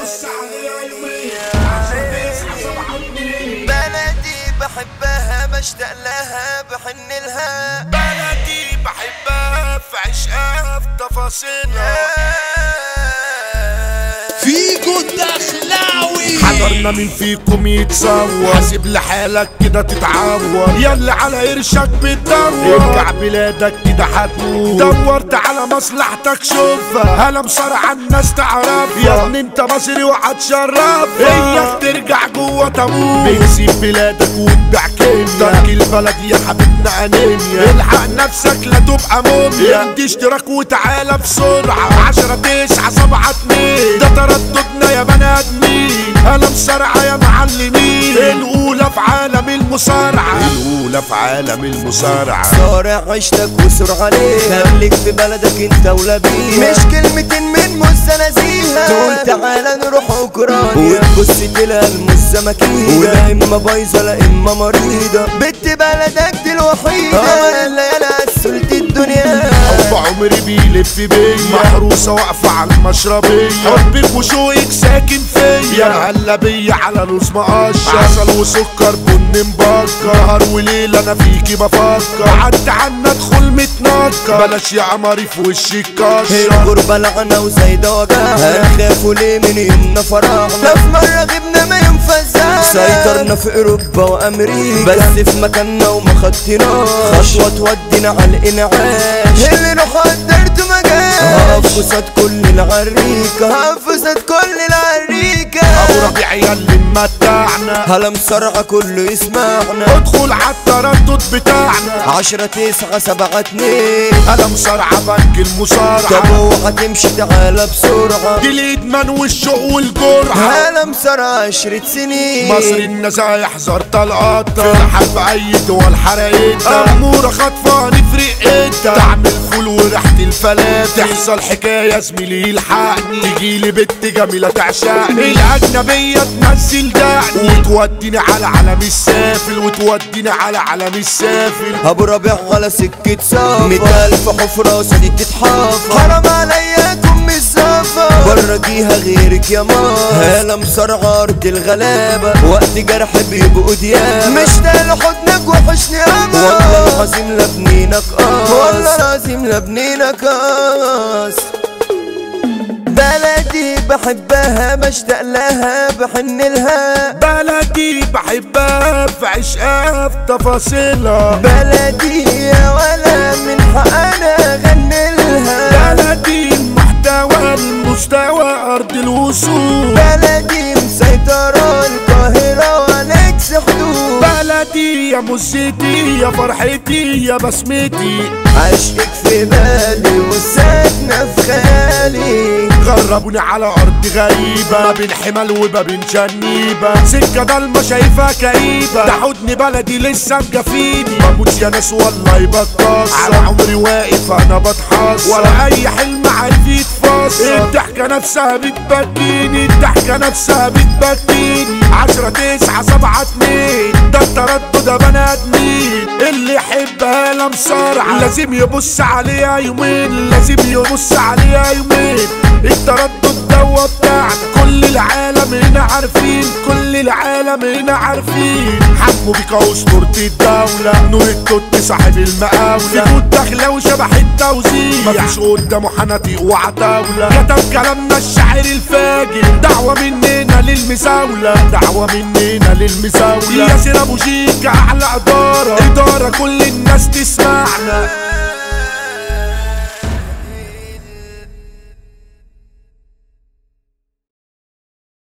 بلدي بحبها بشتاق لها بحن لها بلدي بحبها في عشقها في تفاصيلها فيجو الدخلاوي حضرنا مين فيكم يتصور حاسب لحالك كده تتعور يلا على قرشك بتدور ارجع بلادك كده هتموت دورت على مصلحتك شوفها هلا مصارع الناس تعرف يا ابني انت مصري وهتشرف اياك ترجع جوه تموت بتسيب بلادك وتبيع كيميا ترك البلد يا حبيبنا انيميا الحق نفسك لا تبقى موميا ادي اشتراك وتعالى بسرعة عشرة تسعة سبعة اتنين ده ترددنا يا بني ادمين انا مسرعة يا معلمين الاولى في عالم المصارعة الاولى في عالم المصارعة صارع عيشتك وسر عليها خليك في بلدك انت ولا بيها مش كلمتين من مستنزيها تقول تعالى نروح اوكرانيا وتبص تلاقي المزة مكيدة ولا اما بايظة لا اما مريضة بنت بلدك دي الوحيدة قمر الليالي عسلت الدنيا حب عمري بيلف بيا محروسة واقفة على المشربية حبك وشوقك ساكن فيا يا هلا بيا على رز مقشر عسل وسكر بن مبكر نهار وليل انا فيكي بفكر عدى عنا ادخل متنكر بلاش يا قمري في وشك كشر الغربة لعنة وزايدة وجعها هنخافوا ليه من يومنا فرحنا لا في مرة غبنا ما يوم فزعنا سيطرنا في اوروبا وامريكا بس في مكاننا وما خدتناش خطوة تودينا على الانعاش اللي روح قدرته ما جاش هقف قصاد كل العريكة هقف قصاد كل العريكة ابو ربيع يا اللي متعنا هلا مسرعة كله يسمعنا ادخل على التردد بتاعنا عشرة تسعة سبعة اتنين انا مصارعة بنك المصارعة طب اوعى تمشي تعالى بسرعة دي الادمان والشوق والجرعة هلا مسرعة عشرة سنين مصر النزاهة يحذر طلقات في الحرب اي دول حرقتها امورة خطفة نفرق انت تعمل فول وريحة الفلات تحصل حكاية زميلي يلحقني تجيلي بنت جميلة تعشقني الاجنبية تنزل دقني وتوديني على علم السافل وتوديني على علم السافل ابو ربيع على سكة سافر مية الف حفرة وسدي تتحافر حرام عليا كم الزفر بره جيها غيرك يا ماما هلا مسرعة ارض الغلابة وقت جرح بيبقوا ديابة مشتاق لحضنك وحشني اما والله العظيم لبنينك قاس والله العظيم لبنينك قاس بلدي بحبها بشتاق لها بحن لها بلدي بحبها في عشقها في تفاصيلها بلدي يا ولا من حق انا اغني لها بلدي المحتوى المستوى ارض الوصول بلدي مسيطرة القاهرة ونكس حدود بلدي يا مزتي يا فرحتي يا بسمتي عشقك في بالي وساكنة في خيالي غربوني على ارض غريبة ما بين حمل وما بين جنيبة سكة ضلمة شايفها كئيبة ده حضن بلدي لسه مجفيني بموت يا ناس والله بتكسر على عمري واقف انا بتحصر ولا اي حلم عارف يتفسر الضحكة نفسها بتبكيني الضحكة نفسها بتبكيني عشرة تسعة سبعة اتنين ده التردد يا بني ادمين اللي يحبها لا مصارعة لازم يبص عليها يومين لازم يبص عليها يومين التردد دوا بتاعنا كل العالم هنا عارفين كل العالم هنا عارفين حمو بيكا اسطورة الدولة نور التوت صاحب المقاولة في داخلة وشبح التوزيع مفيش قدامه حناطيق وعتاولة كتب كلامنا الشاعر الفاجر دعوة مننا للمزاولة دعوة مننا للمزاولة ياسر ابو شيكا اعلى ادارة